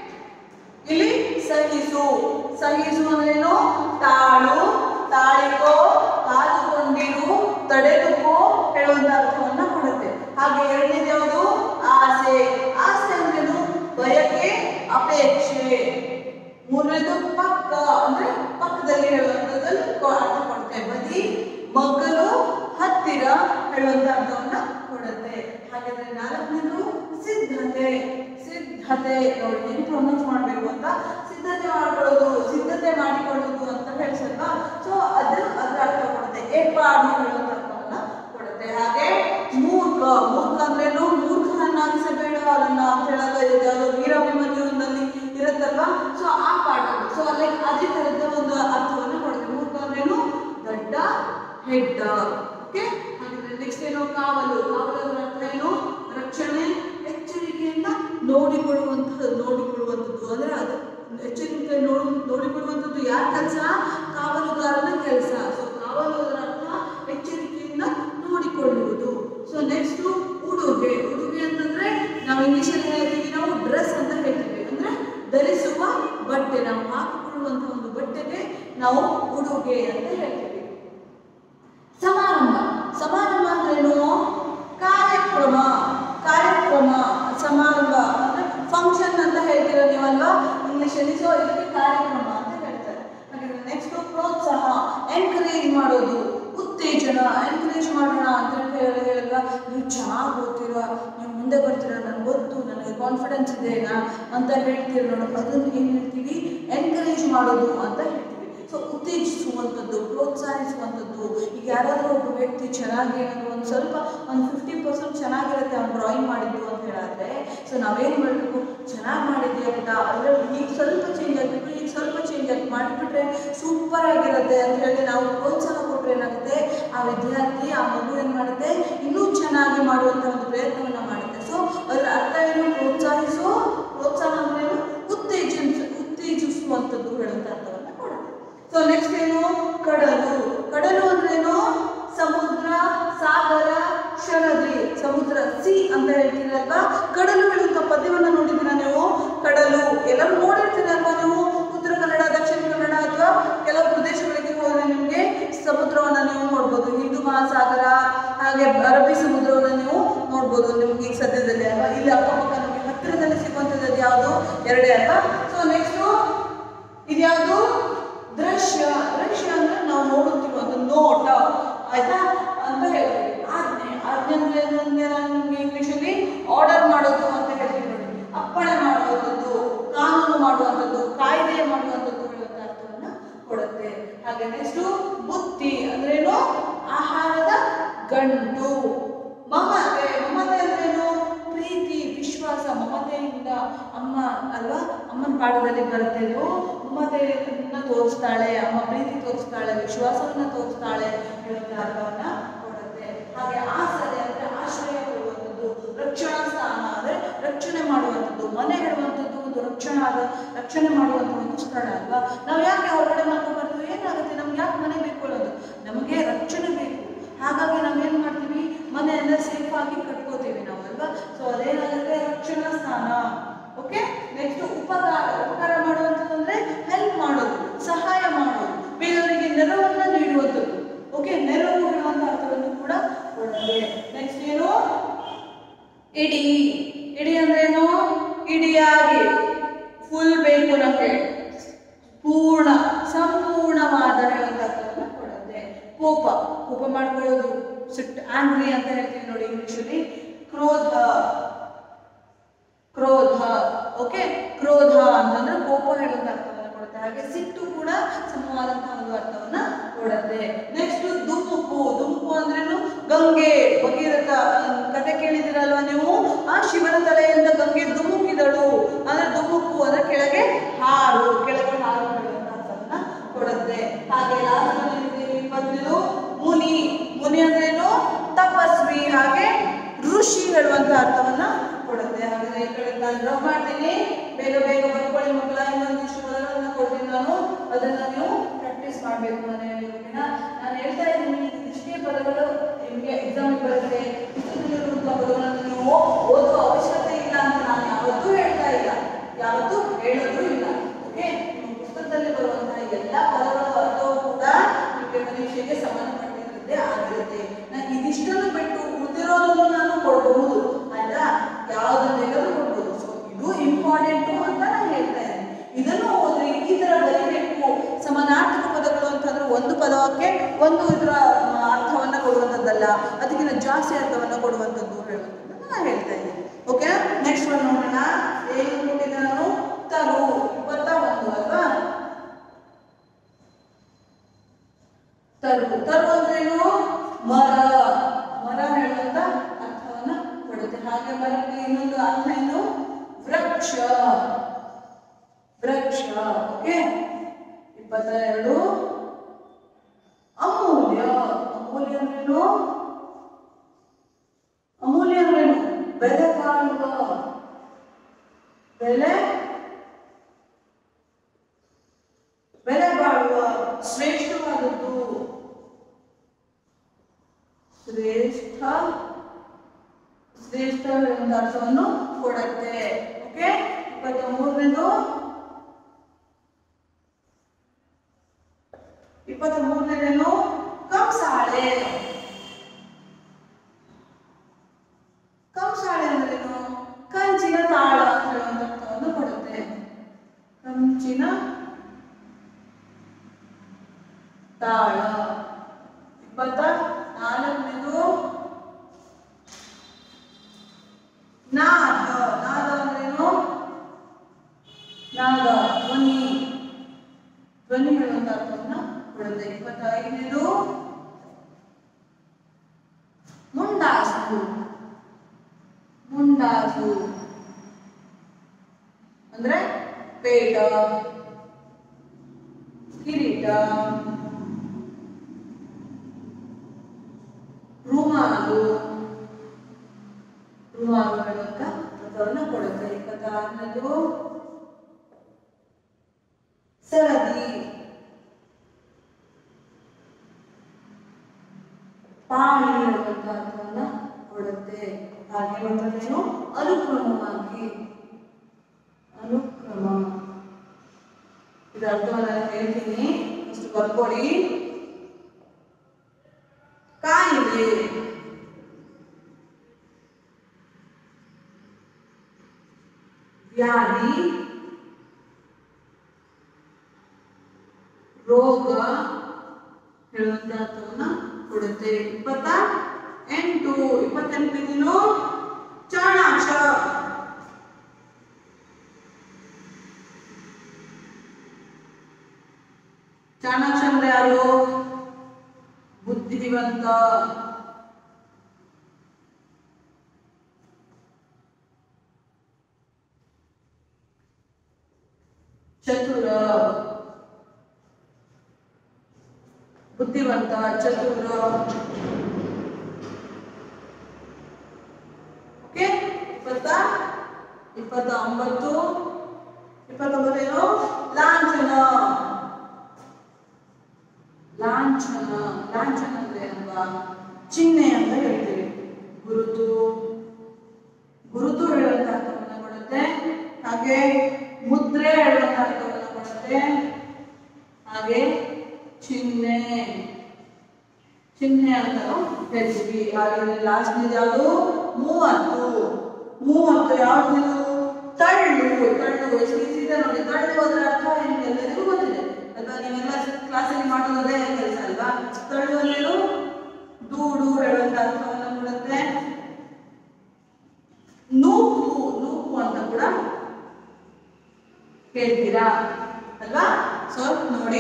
S2: ಇಲ್ಲಿ ಸಹಿಸು ಸಹಿಸು ಅಂದ್ರೇನು ತಾಳು ತಾಳಿಕೋ ಕಾದುಕೊಂಡಿರು ತಡೆದುಕೋ ಹೇಳುವಂತ ಅರ್ಥವನ್ನ ಕೊಡುತ್ತೆ ಹಾಗೆ ಎರಡನೇದು ಯಾವುದು ಆಸೆ ಆಸೆ ಅಂದ್ರೇನು ಬಯಕೆ ಅಪೇಕ್ಷೆ ಮೂರನೇದು ಪಕ್ಕ ಅಂದ್ರೆ ಪಕ್ಕದಲ್ಲಿ ಹೇಳುವಂಥದ್ದಲ್ಲಿ ಕೊ- ಅರ್ಥ ಕೊಡುತ್ತೆ ಬದಿ ಮಗ್ಗಲು ಹತ್ತಿರ ಹೇಳುವಂತ ಅರ್ಥವನ್ನ ಕೊಡುತ್ತೆ ಹಾಗಾದ್ರೆ ನಾಲ್ಕನೇದು ಸಿದ್ಧತೆ ಸಿದ್ಧತೆ ನೋಡಿ ಏನು ಪ್ರೊನೌನ್ಸ್ ಮಾಡಬೇಕು ಅಂತ ಸಿದ್ಧತೆ ಮಾಡ್ಕೊಳ್ಳೋದು ಸಿದ್ಧತೆ ಮಾಡಿಕೊಳ್ಳೋದು ಅಂತ ಹೇಳ್ಸಲ್ವಾ ಸೊ ಅದು ಅದ್ರ ಅರ್ಥ ಕೊಡುತ್ತೆ ಏರ್ಪಾಡು ಹೇಳುವಂತ ಅರ್ಥವನ್ನ ಕೊಡುತ್ತೆ ಹಾಗೆ ಮೂರ್ಖ ಮೂರ್ಖ ಅಂದ್ರೇನು ಮೂರ್ಖನನ್ನಾಗಿಸಬೇಡ ಅದನ್ನ ಅಂತ ಹೇಳೋದು ಇದು ಯಾವ್ದೋ ವೀರಾಭಿಮನ್ಯುನಲ್ಲಿ ಇರುತ್ತಲ್ವಾ ಸೊ ಆ ಪಾಠ ಸೊ ಲೈಕ್ ಅದೇ ತರದ ಒಂದು ಅರ್ಥವನ್ನ ಕೊಡುತ್ತೆ ಮೂರ್ಖ ಅಂದ್ರೇನು ದಡ್ಡ ಹೆಡ್ಡ ಓಕೆ ಹಾಗಾದ್ರೆ ನೆಕ್ಸ್ಟ್ ಏನು ಕಾವಲು ಕಾವಲು ಅದರ ಅರ್ಥ ಏನು ರಕ್ಷಣೆ ಎಚ್ಚರಿಕೆಯಿಂದ ನೋಡಿಕೊಳ್ಳುವಂತಹ ನೋಡಿಕೊಳ್ಳುವಂಥದ್ದು ಅಂದ್ರೆ ಅದು ಎಚ್ಚರಿಕೆ ನೋಡು ನೋಡಿಕೊಳ್ಳುವಂಥದ್ದು ಯಾರ ಕೆಲಸ ಕಾವಲುಗಾರನ ಕೆಲಸ ಸೊ ಕಾವಲು ಅದರ ಅರ್ಥ ಎಚ್ಚರಿಕೆಯಿಂದ ನೋಡಿಕೊಳ್ಳುವುದು ಸೊ ನೆಕ್ಸ್ಟ್ ಉಡುಗೆ ಉಡುಗೆ ಅಂತಂದ್ರೆ ನಾವು ಇಂಗ್ಲಿಷಲ್ಲಿ ಹೇಳ್ತೀವಿ ನಾವು ಡ್ರೆಸ್ ಅಂತ ಹೇಳ್ತೀವಿ ಅಂದ್ರೆ ಧರಿಸುವ ಬಟ್ಟೆ ನಾವು ಹಾಕಿಕೊಳ್ಳುವಂತಹ ಒಂದು ಬಟ್ಟೆಗೆ ನಾವು ಉಡುಗೆ ಅಂತ ಹೇಳ್ತೀವಿ ಸಮಾರಂಭ ಸಮಾರಂಭ ಅಂದ್ರೇನು ಕಾರ್ಯಕ್ರಮ ಕಾರ್ಯಕ್ರಮ ಸಮಾರಂಭ ಅಂದ್ರೆ ಫಂಕ್ಷನ್ ಅಂತ ಹೇಳ್ತೀರ ನೀವಲ್ವಾ ಇಂಗ್ಲಿಷಲ್ಲಿ ಸೊ ಇದಕ್ಕೆ ಕಾರ್ಯಕ್ರಮ ಅಂತ ಹೇಳ್ತಾರೆ ಹಾಗಾದ್ರೆ ನೆಕ್ಸ್ಟ್ ಪ್ರೋತ್ಸಾಹ ಎನ್ಕರೇಜ್ ಮಾಡೋದು ಉತ್ತೇಜನ ಎನ್ಕರೇಜ್ ಮಾಡೋಣ ಅಂತ ಹೇಳಿ ಹೇಳಿದ್ರೆ ನೀವು ಚೆನ್ನಾಗಿ ಓದ್ತೀರಾ ನೀವು ಮುಂದೆ ಬರ್ತೀರಾ ನನಗೆ ಗೊತ್ತು ನನಗೆ ಕಾನ್ಫಿಡೆನ್ಸ್ ಇದೆ ನಾ ಅಂತ ಹೇಳ್ತೀರ ನೋಡಪ್ಪ ಅದನ್ನು ಏನು ಹೇಳ್ತೀವಿ ಎನ್ಕರೇಜ್ ಮಾಡೋದು ಅಂತ ಹೇಳ್ತೀವಿ ಸೊ ಉತ್ತೇಜಿಸುವಂಥದ್ದು ಪ್ರೋತ್ಸಾಹಿಸುವಂಥದ್ದು ಈಗ ಯಾರಾದರೂ ಒಬ್ಬ ವ್ಯಕ್ತಿ ಚೆನ್ನಾಗಿ ಏನಾದರೂ ಒಂದು ಸ್ವಲ್ಪ ಒಂದು ಫಿಫ್ಟಿ ಪರ್ಸೆಂಟ್ ಚೆನ್ನಾಗಿರುತ್ತೆ ಅವ್ನು ಡ್ರಾಯಿಂಗ್ ಮಾಡಿದ್ದು ಅಂತ ಹೇಳಿದ್ರೆ ಸೊ ನಾವೇನು ಮಾಡಬೇಕು ಚೆನ್ನಾಗಿ ಮಾಡಿದ್ಯಾ ಪುಟ ಅದರಲ್ಲಿ ಈಗ ಸ್ವಲ್ಪ ಚೇಂಜ್ ಆಗಬೇಕು ಈಗ ಸ್ವಲ್ಪ ಚೇಂಜ್ ಆಗಿ ಮಾಡಿಬಿಟ್ರೆ ಸೂಪರ್ ಆಗಿರುತ್ತೆ ಅಂತ ಹೇಳಿ ನಾವು ಪ್ರೋತ್ಸಾಹ ಕೊಟ್ಟರೆ ಏನಾಗುತ್ತೆ ಆ ವಿದ್ಯಾರ್ಥಿ ಆ ಮಗು ಏನು ಮಾಡುತ್ತೆ ಇನ್ನೂ ಚೆನ್ನಾಗಿ ಮಾಡುವಂಥ ಒಂದು ಪ್ರಯತ್ನವನ್ನು ಮಾಡುತ್ತೆ ಸೊ ಅದರ ಅರ್ಥ ಏನು ಪ್ರೋತ್ಸಾಹಿಸೋ ಪ್ರೋತ್ಸಾಹ ಅಂದ್ರೇನು ಉತ್ತೇಜಿಸ ಉತ್ತೇಜಿಸುವಂಥದ್ದು ಹೇಳುವಂಥ ಅರ್ಥವನ್ನು ಕೊಡುತ್ತೆ ಸೊ ನೆಕ್ಸ್ಟ್ ಏನು ಕಡಲು ಕಡಲು ಅಂದ್ರೇನು ಸಮುದ್ರ ಸಾಗರ ಶರದಿ ಸಮುದ್ರ ಸಿ ಅಂತ ಹೇಳ್ತೀರಲ್ವಾ ಕಡಲು ಹೇಳುವಂಥ ಪದ್ಯವನ್ನ ನೋಡಿದ್ದೀರಾ ನೀವು ಕಡಲು ಎಲ್ಲರೂ ನೋಡಿರ್ತೀರಲ್ವಾ ನೀವು ಉತ್ತರ ಕನ್ನಡ ದಕ್ಷಿಣ ಕನ್ನಡ ಅಥವಾ ಕೆಲವು ಪ್ರದೇಶಗಳಿಗೆ ಹೋದ್ರೆ ನಿಮಗೆ ಸಮುದ್ರವನ್ನ ನೀವು ನೋಡ್ಬೋದು ಹಿಂದೂ ಮಹಾಸಾಗರ ಹಾಗೆ ಅರಬ್ಬಿ ಸಮುದ್ರವನ್ನ ನೀವು ನೋಡ್ಬೋದು ನಿಮ್ಗೆ ಈಗ ಸದ್ಯದಲ್ಲಿ ಅಲ್ವಾ ಇಲ್ಲಿ ಅಕ್ಕಪಕ್ಕ ನಮಗೆ ಹತ್ತಿರದಲ್ಲಿ ಸಿಗುವಂಥದ್ದು ಯಾವುದು ಎರಡೇ ಅಲ್ವಾ ಸೊ ನೆಕ್ಸ್ಟು ಇದ್ಯಾವುದು ದೃಶ್ಯ ದೃಶ್ಯ ಅಂದ್ರೆ ನಾವು ನೋಡುತ್ತೀವಿ ಅದು ನೋಟ ಆಯ್ತಾ ಅಂತ ಹೇಳ್ತೀವಿ ಆಜ್ಞೆ ಆಜ್ಞೆ ಅಂದ್ರೆ ಏನು ಅಂದ್ರೆ ನಾನು ನಿಮ್ಗೆ ಇಂಗ್ಲಿಷಲ್ಲಿ ಆರ್ಡರ್ ಮಾಡೋದು ಅಂತ ಹೇಳ್ತೀವಿ ನೋಡಿ ಅಪ್ಪಣೆ ಮಾಡುವಂಥದ್ದು ಕಾನೂನು ಮಾಡುವಂಥದ್ದು ಕಾಯ್ದೆ ಮಾಡುವಂಥದ್ದು ಹೇಳುವಂಥ ಅರ್ಥ ಹಾಗೆ ನೆಕ್ಸ್ಟ್ ಬುತ್ತಿ ಅಂದ್ರೇನು ಆಹಾರದ ಗಂಟು ಮಮತೆ ಮಮತೆ ಅಂದ್ರೇನು ಪ್ರೀತಿ ವಿಶ್ವಾಸ ಮಮತೆಯಿಂದ ಅಮ್ಮ ಅಲ್ವಾ ಅಮ್ಮನ ಪಾಠದಲ್ಲಿ ಬರುತ್ತೇನು ಮಮತೆಯನ್ನ ತೋರಿಸ್ತಾಳೆ ಅಮ್ಮ ಪ್ರೀತಿ ತೋರಿಸ್ತಾಳೆ ವಿಶ್ವಾಸವನ್ನ ತೋರಿಸ್ತಾಳೆ ಹೇಳುವಂತ ಅರ್ಥವನ್ನ ಕೊಡುತ್ತೆ ಹಾಗೆ ಆಸರೆ ಅಂದ್ರೆ ಆಶ್ರಯ ಕೊಡುವಂಥದ್ದು ರಕ್ಷಣಾ ಸ್ಥಾನ ಅಂದ್ರೆ ರಕ್ಷಣೆ ಮಾಡುವಂಥದ್ದು ಮನೆ ಹೇಳುವಂಥದ್ದು ಒಂದು ರಕ್ಷಣಾ ರಕ್ಷಣೆ ಮಾಡುವಂಥ ಒಂದು ಸ್ಥಳ ಅಲ್ವಾ ನಾವು ಯಾಕೆ ಹೊರಗಡೆ ಮಾಡ್ಕೋಬಾರ್ದು ಏನಾಗುತ್ತೆ ನಮ್ಗೆ ಯಾಕೆ ಮನೆ ಬೇಕು ಅನ್ನೋದು ನಮಗೆ ರಕ್ಷಣೆ ಬೇಕು ಹಾಗಾಗಿ ನಾವೇನ್ ಮಾಡ್ತೀವಿ ಮನೆಯನ್ನ ಸೇಫ್ ಆಗಿ ಕಟ್ಕೋತೀವಿ ನಾವು ಅಲ್ವಾ ಸೊ ಅದೇನಾಗುತ್ತೆ ರಕ್ಷಣಾ ಸ್ಥಾನ ಓಕೆ ನೆಕ್ಸ್ಟ್ ಉಪಕಾರ ಉಪಕಾರ ಮಾಡುವಂಥದ್ದು ಅಂದ್ರೆ ಹೆಲ್ಪ್ ಮಾಡೋದು ಸಹಾಯ ಮಾಡೋದು ಬೇರೆಯವರಿಗೆ ನೆರವನ್ನ ನೀಡುವಂಥದ್ದು ಓಕೆ ನೆರವು ಹೇಳುವಂತ ಅರ್ಥವನ್ನು ಕೂಡ ಕೊಡುತ್ತೆ ನೆಕ್ಸ್ಟ್ ಏನು ಇಡೀ ಇಡೀ ಅಂದ್ರೇನು ಇಡಿಯಾಗಿ ಫುಲ್ ಬೇಕು ನಮಗೆ ಪೂರ್ಣ ಸಂಪೂರ್ಣವಾದ ಹೇಳುವಂತ ಅರ್ಥವನ್ನು ಕೊಡುತ್ತೆ ಕೋಪ ಕೋಪ ಮಾಡ್ಕೊಳ್ಳೋದು ಸಿಟ್ ಆಂಗ್ರಿ ಅಂತ ಹೇಳ್ತೀವಿ ನೋಡಿ ಇಂಗ್ಲಿಷಲ್ಲಿ ಕ್ರೋಧ ಕ್ರೋಧ ಓಕೆ ಕ್ರೋಧ ಅಂತಂದ್ರೆ ಕೋಪ ಹೇಳುವಂತ ಅರ್ಥವನ್ನು ಕೊಡುತ್ತೆ ಹಾಗೆ ಸಿಟ್ಟು ಕೂಡ ಸಮವಾದಂತಹ ಒಂದು ಅರ್ಥವನ್ನ ಕೊಡುತ್ತೆ ನೆಕ್ಸ್ಟ್ ದುಮ್ಮುಕು ದುಮ್ಮುಕು ಅಂದ್ರೇನು ಗಂಗೆ ಭಗೀರಥ ಅಹ್, ಕತೆ ಕೇಳಿದಿರಲ್ವಾ ನೀವು ಆ ಶಿವನ ತಲೆಯಿಂದ ಗಂಗೆ ದುಮುಕಿದಳು ಅಂದ್ರೆ ದುಮ್ಮುಕು ಅಂದ್ರೆ ಕೆಳಗೆ ಹಾರು ಕೆಳಗೆ ಹಾರು ಹೇಳುವಂತ ಅರ್ಥವನ್ನ ಕೊಡುತ್ತೆ ಹಾಗೆ ಲಾಸ್ಟ್ ಇಪ್ಪತ್ತನೇದು ಮುನಿ ಮುನಿ ಅಂದ್ರೇನು ತಪಸ್ವಿ ಹಾಗೆ ಋಷಿ ಹೇಳುವಂತ ಅರ್ಥವನ್ನ ಕೊಡುತ್ತೆ ಹಾಗಾದ್ರೆ ಈ ಕಡೆ ನಾನು ಡ್ರಾ ಮಾಡ್ತೀನಿ ಬೇಗ ಬೇಗ ಬರ್ಕೊಳ್ಳಿ ಮಕ್ಕಳ ಇನ್ನೊಂದಿಷ್ಟು ಪದಗಳನ್ನ ಕೊಡ್ತೀನಿ ನಾನು ಅದನ್ನ ನೀವು ಪ್ರಾಕ್ಟೀಸ್ ಮಾಡಬೇಕು ಮನೆಯಲ್ಲಿ ಓಕೆನಾ ನಾನು ಹೇಳ್ತಾ ಇದ್ದೀನಿ ಇಷ್ಟೇ ಪದಗಳು ನಿಮಗೆ ಎಕ್ಸಾಮ್ ಬರುತ್ತೆ ಇಷ್ಟುಗಳಿರುವಂತಹ ಪದಗಳನ್ನು ನೀವು ಓದುವ ಅವಶ್ಯಕತೆ ಇಲ್ಲ ಅಂತ ನಾನು ಯಾವತ್ತೂ ಹೇಳ್ತಾ ಇಲ್ಲ ಯಾವತ್ತೂ ಹೇಳೋದು ಇಲ್ಲ ಓಕೆ ನಿಮ್ಮ ಪುಸ್ತಕದಲ್ಲಿ ಬರುವಂತಹ ಎಲ್ಲಾ ಪದಗಳ ಅರ್ಥವೂ ಕೂಡ ನಿಮಗೆ ಪರೀಕ್ಷೆಗೆ ಸಂಬಂಧಪಟ್ಟಿರುತ್ತೆ ಆಗಿರುತ್ತೆ ನಾನು ಇದಿಷ್ಟನ್ನು ಬಿಟ್ಟು ಉಳಿದಿರೋದನ್ನು ನಾನು ಕೊಡಬಹುದು ಆಯ್ತಾ ಯಾವ್ದನ್ನ ಬೇಕಾದ್ರೂ ಕೊಡ್ಬೋದು ಸೊ ಇದು ಇಂಪಾರ್ಟೆಂಟು ಅಂತ ನಾನು ಹೇಳ್ತಾ ಇದ್ದೀನಿ ಇದನ್ನು ಓದ್ರಿ ಈ ತರ ಬರೀಬೇಕು ಸಮಾನಾರ್ಥಕ ಪದಗಳು ಅಂತಂದ್ರೆ ಒಂದು ಪದಕ್ಕೆ ಒಂದು ಇದರ ಮ, ಅರ್ಥವನ್ನ ಕೊಡುವಂಥದ್ದಲ್ಲ ಅದಕ್ಕಿಂತ ಜಾಸ್ತಿ ಅರ್ಥವನ್ನ ಕೊಡುವಂಥದ್ದು ಹೇಳುವಂಥದ್ದು ನಾನು ಹೇಳ್ತಾ ಇದ್ದೀನಿ ಓಕೆ ನೆಕ್ಸ್ಟ್ ಒನ್ ನೋಡೋಣ ಏನು ಕೊಟ್ಟಿದ್ದೆ ನಾನು ತರು ಇಪ್ಪತ್ತ ಒಂದು ಅಲ್ವಾ ತರು ತರು ಅಂದ್ರೇನು ಮರ ಮರ ಹೇಳುವಂತ ಅರ್ಥವನ್ನ ಕೊಡುತ್ತೆ ಹಾಗೆ ಮರಕ್ಕೆ ಇನ್ನೊಂದು ಅರ್ಥ ಏನು ವೃಕ್ಷ ವೃಕ್ಷ ಓಕೆ ಇಪ್ಪತ್ತೆರಡು ಅಮೂಲ್ಯ ಅಮೂಲ್ಯ ಅಂದ್ರೇನು ಅಮೂಲ್ಯ ಅಂದ್ರೇನು ಬೆಲೆ ಕಾಣುವ ಬೆಲೆ ಬೆಲೆ ಬಾಳುವ ಶ್ರೇಷ್ಠವಾದದ್ದು ಶ್ರೇಷ್ಠ ಶ್ರೇಷ್ಠ ಎಂಬ ಅರ್ಥವನ್ನು ಕೊಡುತ್ತೆ ಓಕೆ ಇಪ್ಪತ್ತ ಮೂರನೇದು ಇಪ್ಪತ್ತ ಮೂರನೇದೇನು ಕಂಸಾಳೆ ಕಂಸಾಳೆ ಅಂದ್ರೇನು ಕಂಚಿನ ತಾಳ ಅಂತ ಹೇಳುವಂತ ಅರ್ಥವನ್ನು ಕೊಡುತ್ತೆ ಕಂಚಿನ ತಾಳ ಇಪ್ಪತ್ತ ನಾಲ್ಕನೇದು ನಾದ ನಾದ ಅಂದ್ರೇನು ನಾದ ಧ್ವನಿ ಧ್ವನಿ ಹೇಳುವಂತ ಅರ್ಥವನ್ನ ಕೊಡುತ್ತೆ ಇಪ್ಪತ್ತೈದನೇದು ಮುಂಡಾಸು ಮುಂಡಾಸು ಅಂದ್ರೆ ಪೇಟ ಕಿರೀಟ ರುಮಾಲು ರುಮಾಲು ಹೇಳುವಂತ ಅರ್ಥವನ್ನ ಕೊಡುತ್ತೆ ಇಪ್ಪತ್ತಾರನೇದು ಸರದಿ ಪಾಣಿ ಹೇಳುವಂತ ಅರ್ಥವನ್ನ ಕೊಡುತ್ತೆ ಹಾಗೆ ಮತ್ತೊಂದೇನು ಅನುಕ್ರಮವಾಗಿ ಅನುಕ್ರಮ ಇದರ ಅರ್ಥವನ್ನ ನಾನು ಹೇಳ್ತೀನಿ ಅಷ್ಟು ಬರ್ಕೊಳ್ಳಿ ಕಾಯಿಲೆ ವ್ಯಾಧಿ ರೋಗ ಹೇಳುವಂತ ಅರ್ಥವನ್ನ ಕೊಡುತ್ತೆ ಇಪ್ಪತ್ತ ಎಂಟು ಇಪ್ಪತ್ತೆಂಟನೇನು ಚಾಣಾಕ್ಷ ಚಾಣಾಕ್ಷ ಅಂದ್ರೆ ಯಾರು ಯಾರು ಬುದ್ಧಿವಂತ ಚತುರ ಬುದ್ಧಿವಂತ ಚತುರ ಓಕೆ ಇಪ್ಪತ್ತ ಇಪ್ಪತ್ತ ಒಂಬತ್ತು ಇಪ್ಪತ್ತೊಂಬತ್ತು ಏನು ಲಾಂಛನ ಲಾಂಛನ ಲಾಂಛನ ಅಂದ್ರೆ ಏನಲ್ವಾ ಚಿಹ್ನೆ ಅಂತ ಹೇಳ್ತೀವಿ ಗುರುತು ಗುರುತು ಹೇಳುವಂತ ಅರ್ಥವನ್ನ ಕೊಡುತ್ತೆ ಹಾಗೆ ಮುದ್ರೆ ಹೇಳುವಂತ ಅರ್ಥವನ್ನ ಕೊಡುತ್ತೆ ಹಾಗೆ ಚಿಹ್ನೆ ಚಿಹ್ನೆ ಅಂತ ಹೇಳ್ತೀವಿ ಹಾಗೆ ಲಾಸ್ಟ್ ಯಾವುದು ಮೂವತ್ತು ಮೂವತ್ತು ಯಾವುದು ತಳ್ಳು ತಳ್ಳು ಎಷ್ಟು easy ಇದೆ ನೋಡಿ ತಳ್ಳು ಅದರ ಅರ್ಥ ನಿಮ್ಗೆ ಎಲ್ಲರಿಗೂ ಗೊತ್ತಿದೆ ಅಲ್ವಾ ನೀವೆಲ್ಲ ಕ್ಲಾಸಲ್ಲಿ ಮಾಡೋದೇ ಕೆಲಸ ಅಲ್ವಾ ತಳ್ಳು ಅಂದ್ರೇನು ದೂಡು ಹೇಳುವಂತ ಅರ್ಥವನ್ನ ಕೊಡುತ್ತೆ ನೂಕು ನೂಕು ಅಂತ ಕೂಡ ಕೇಳ್ತೀರಾ ಅಲ್ವಾ ಸೊ ನೋಡಿ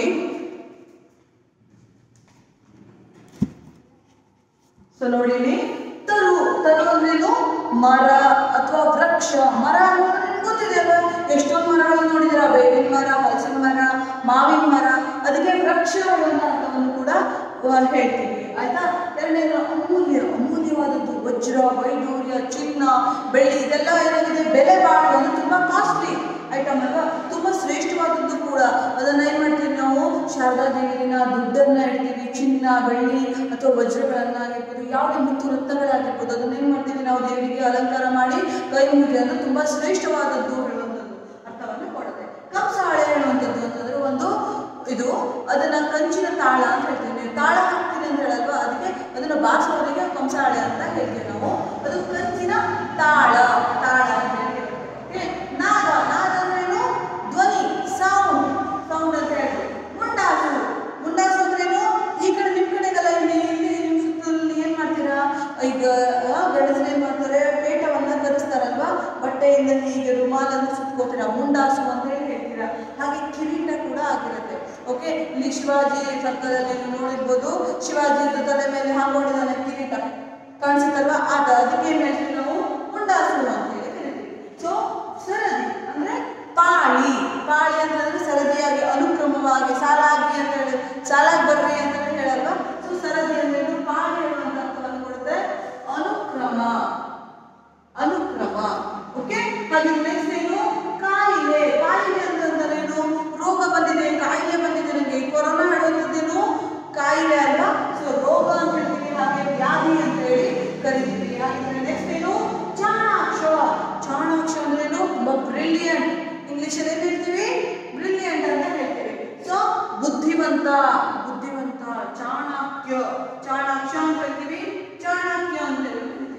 S2: ಸೊ ನೋಡಿ ಇಲ್ಲಿ ತರು ತರು ಅಂದ್ರೇನು ಮರ ಅಥವಾ ವೃಕ್ಷ ಮರ ಅಂದ್ರೆ ನಿಮ್ಗೆ ಗೊತ್ತಿದೆ ಅಲ್ವಾ ಎಷ್ಟೊಂದು ಮರಗಳನ್ನು ನೋಡಿದಿರಾ ಬೇವಿನ ಮರ ಹಲಸಿನ ಮರ ಮಾವಿನ ಮರ ಅದಕ್ಕೆ ವೃಕ್ಷ ಅನ್ನುವಂಥ ಅರ್ಥವನ್ನು ಕೂಡ ಆ, ಹೇಳ್ತೀವಿ ಆಯ್ತಾ ಎರಡನೇದು ಅಮೂಲ್ಯ ಅಮೂಲ್ಯವಾದದ್ದು ವಜ್ರ ವೈಡೂರ್ಯ ಚಿನ್ನ ಬೆಳ್ಳಿ ಇದೆಲ್ಲ ಏನಾಗಿದೆ ಬೆಲೆ ಬಾಳುವ ಅಂದ್ರೆ ತುಂಬಾ ಕಾಸ್ಟ್ಲಿ ಐಟಮ್ ಅಲ್ವಾ ತುಂಬಾ ಶ್ರೇಷ್ಠವಾದದ್ದು ಕೂಡ ಅದನ್ನ ಏನ್ ಮಾಡ್ತೀವಿ ನಾವು ಶಾರದಾ ದೇವಿ ದಿನ ದುಡ್ಡನ್ನ ಇಡ್ತೀವಿ ಚಿನ್ನ ಬೆಳ್ಳಿ ಅಥವಾ ವಜ್ರಗಳನ್ನಾಗಿರ್ಬೋದು ಯಾವುದೇ ಮುತ್ತು ರತ್ನಗಳಾಗಿರ್ಬೋದು ಅದನ್ನ ಏನ್ ಮಾಡ್ತೀವಿ ನಾವು ದೇವಿಗೆ ಅಲಂಕಾರ ಮಾಡಿ ಕೈ ಮುಗಿ ಅಂದ್ರೆ ತುಂಬಾ ಶ್ರೇಷ್ಠವಾದದ್ದು ಹೇಳುವಂಥದ್ದು ಅರ್ಥವನ್ನು ಕೊಡುತ್ತೆ ಕಂಸಾಳೆ ಹೇಳುವಂಥದ್ದು ಅಂತಂದ್ರೆ ಒಂದು ಇದು ಅದನ್ನ ಕಂಚಿನ ತಾಳ ಅಂತ ಹೇಳ್ತೀವಿ ನೀವು ತಾಳ ಹಾಕ್ತೀನಿ ಅಂತ ಹೇಳಲ್ವಾ ಅದಕ್ಕೆ ಅದನ್ನ ಬಾರಿಸೋರಿಗೆ ಕಂಸಾಳೆ ಅಂತ ಹೇಳ್ತೀವಿ ನಾವು ಅದು ಕಂಚಿನ ತಾಳ ತಾಳ ಅಂತ ಹೇಳಿ ಓಕೆ ನಾದ ನಾದ ಅಂದ್ರೇನು ಧ್ವನಿ ಸೌಂಡ್ ಸೌಂಡ್ ಅಂತ ಹೇಳ್ತೀವಿ ಮುಂಡಾಸು ಮುಂಡಾಸು ಅಂದ್ರೇನು ಈ ಕಡೆ ನಿಮ್ ಕಡೆಗೆಲ್ಲ ಇಲ್ಲಿ ಇಲ್ಲಿ ನಿಮ್ ಸುತ್ತಲೂ ಏನ್ ಮಾಡ್ತೀರಾ ಈಗ ಗಂಡಸರು ಏನ್ ಮಾಡ್ತಾರೆ ಪೇಟವನ್ನ ಕರೆಸ್ತಾರಲ್ವಾ ಬಟ್ಟೆಯಿಂದ ಹೀಗೆ ರುಮಾಲನ್ನು ಸುತ್ಕೋತೀರಾ ಮುಂಡಾಸು ಅಂತ ಹೇಳಿ ಹೇಳ್ತೀರಾ ಹಾಗೆ ಕಿರೀಟ ಕೂಡ ಆಗಿರುತ್ತೆ ಓಕೆ ಇಲ್ಲಿ ಶಿವಾಜಿ ಸರ್ಕಲಲ್ಲಿ ನೀವು ನೋಡಿರ್ಬೋದು ಶಿವಾಜಿ ತಲೆ ಮೇಲೆ ಹಾಕೊಂಡಿದ್ದಾನೆ ಕಿರೀಟ ಕಾಣಿಸುತ್ತಲ್ವಾ ಆತ ಅದಕ್ಕೆ ಏನ್ ಹೇಳ್ತೀವಿ ನಾವು ಮುಂಡಾಸು ಅಂತ ಹೇಳಿ ಕರಿತೀವಿ ಸೊ ಸರದಿ ಅಂದ್ರೆ ಪಾಳಿ ಪಾಳಿ ಅಂತಂದ್ರೆ ಸರದಿಯಾಗಿ ಅನುಕ್ರಮವಾಗಿ ಸಾಲಾಗಿ ಅಂತ ಹೇಳಿ ಸಾಲಾಗಿ ಬರ್ರಿ ಅಂತ ಹೇಳಿ ಹೇಳಲ್ವಾ ಸೊ ಸರದಿ ಅಂದ್ರೆ ಏನು? ಪಾಳಿ ಅನ್ನುವಂಥ ಅರ್ಥವನ್ನು ಕೊಡುತ್ತೆ ಅನುಕ್ರಮ ಅನುಕ್ರಮ ಓಕೆ ಹಾಗೆ ನೆಕ್ಸ್ಟ್ ಏನು ಕಾಯಿಲೆ ಕಾಯಿಲೆ ಅಂತಂದ್ರೆ ಏನು ರೋಗ ಬಂದಿದೆ ಕಾಯಿಲೆ ಬಂದಿದೆ ನನಗೆ ಕೊರೋನಾ ಹೇಳುವಂಥದ್ದೇನು ಕಾಯಿಲೆ ಅಲ್ವಾ ಸೊ ರೋಗ ಅಂತ ಹೇಳ್ತೀವಿ ಹಾಗೆ ವ್ಯಾಧಿ ಅಂತ ಹೇಳಿ ಕರಿತೀವಿ ಹಾಗೆ ನೆಕ್ಸ್ಟ್ ಏನು ಚಾಣಾಕ್ಷ ಚಾಣಾಕ್ಷ ಅಂದ್ರೆ ಏನು ತುಂಬಾ ಬ್ರಿಲಿಯಂಟ್ ಇಂಗ್ಲಿಷ್ ಅಲ್ಲಿ ಏನ್ ಹೇಳ್ತೀವಿ ಬ್ರಿಲಿಯಂಟ್ ಅಂತ ಹೇಳ್ತೀವಿ ಸೊ ಬುದ್ಧಿವಂತ ಬುದ್ಧಿವಂತ ಚಾಣಾಕ್ಯ ಚಾಣಾಕ್ಷ ಅಂತ ಹೇಳ್ತೀವಿ ಚಾಣಕ್ಯ ಅಂತ ಹೇಳಿ ಕರಿತೀವಿ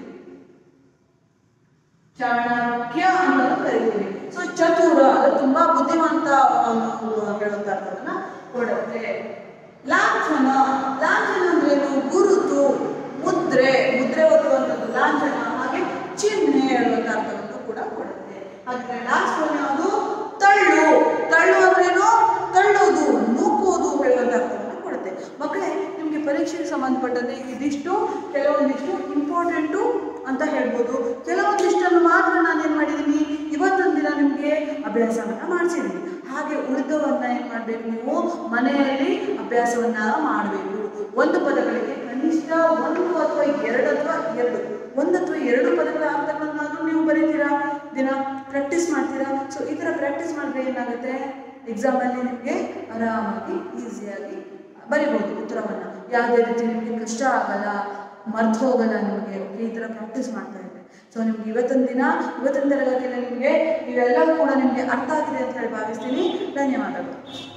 S2: ಚಾಣಕ್ಯ ಅಂತ ಕರಿತೀವಿ ಸೊ ಚತುರ ಅದು ತುಂಬಾ ಬುದ್ಧಿವಂತ ಅನ್ನೋ ಹೇಳುವಂತ ಅರ್ಥವನ್ನ ಕೊಡುತ್ತೆ ಲಾಂಛನ ಲಾಂಛನ ಅಂದ್ರೇನು ಗುರುತು ಮುದ್ರೆ ಮುದ್ರೆ ಓದುವಂಥದ್ದು ಲಾಂಛನ ಹಾಗೆ ಚಿಹ್ನೆ ಹೇಳುವಂತ ಅರ್ಥವನ್ನು ಕೂಡ ಕೊಡುತ್ತೆ ಹಾಗೆ ಲಾಸ್ಟ್ ಒನ್ ಯಾವುದು ತಳ್ಳು ತಳ್ಳು ಅಂದ್ರೇನು ತಳ್ಳುವುದು ನೂಕುವುದು ಹೇಳುವಂತ ಅರ್ಥವನ್ನು ಕೊಡುತ್ತೆ ಮಕ್ಕಳೇ ನಿಮಗೆ ಪರೀಕ್ಷೆಗೆ ಸಂಬಂಧಪಟ್ಟಂತೆ ಇದಿಷ್ಟು ಕೆಲವೊಂದಿಷ್ಟು ಇಂಪಾರ್ಟೆಂಟು ಅಂತ ಹೇಳ್ಬೋದು ಕೆಲವೊಂದಿಷ್ಟನ್ನು ಮಾತ್ರ ನಾನು ಏನು ಮಾಡಿದ್ದೀನಿ ಇವತ್ತೊಂದು ದಿನ ನಿಮಗೆ ಅಭ್ಯಾಸವನ್ನ ಮಾಡಿಸಿದ್ದೀನಿ ಹಾಗೆ ಉಳಿದವನ್ನ ಏನು ಮಾಡಬೇಕು ನೀವು ಮನೆಯಲ್ಲಿ ಅಭ್ಯಾಸವನ್ನ ಮಾಡಬೇಕು ಒಂದು ಪದಗಳಿಗೆ ಕನಿಷ್ಠ ಒಂದು ಅಥವಾ ಎರಡು ಅಥವಾ ಎರಡು ಒಂದು ಅಥವಾ ಎರಡು ಪದಗಳ ಅರ್ಥಗಳನ್ನಾದ್ರೂ ನೀವು ಬರೀತೀರಾ ದಿನ ಪ್ರಾಕ್ಟೀಸ್ ಮಾಡ್ತೀರಾ ಸೊ ಈ ಥರ ಪ್ರಾಕ್ಟೀಸ್ ಮಾಡಿದ್ರೆ ಏನಾಗುತ್ತೆ ಎಕ್ಸಾಮಲ್ಲಿ ನಿಮಗೆ ಆರಾಮಾಗಿ ಈಸಿಯಾಗಿ ಬರಿಬೋದು ಉತ್ತರವನ್ನು ಯಾವುದೇ ರೀತಿ ನಿಮಗೆ ಕಷ್ಟ ಆಗಲ್ಲ ಮರ್ತು ಹೋಗಲ್ಲ ನಿಮಗೆ ಓಕೆ ಈ ಥರ ಪ್ರಾಕ್ಟೀಸ್ ಮಾಡ್ತಾ ಇದ್ದೆ ಸೊ ನಿಮ್ಗೆ ಇವತ್ತಿನ ದಿನ ಇವತ್ತಿನ ತರಗತಿಯಲ್ಲಿ ನಿಮಗೆ ಇವೆಲ್ಲ ಕೂಡ ನಿಮಗೆ ಅರ್ಥ ಆಗಿದೆ ಅಂತ ಹೇಳಿ ಭಾವಿಸ್ತೀನಿ ಧನ್ಯವಾದಗಳು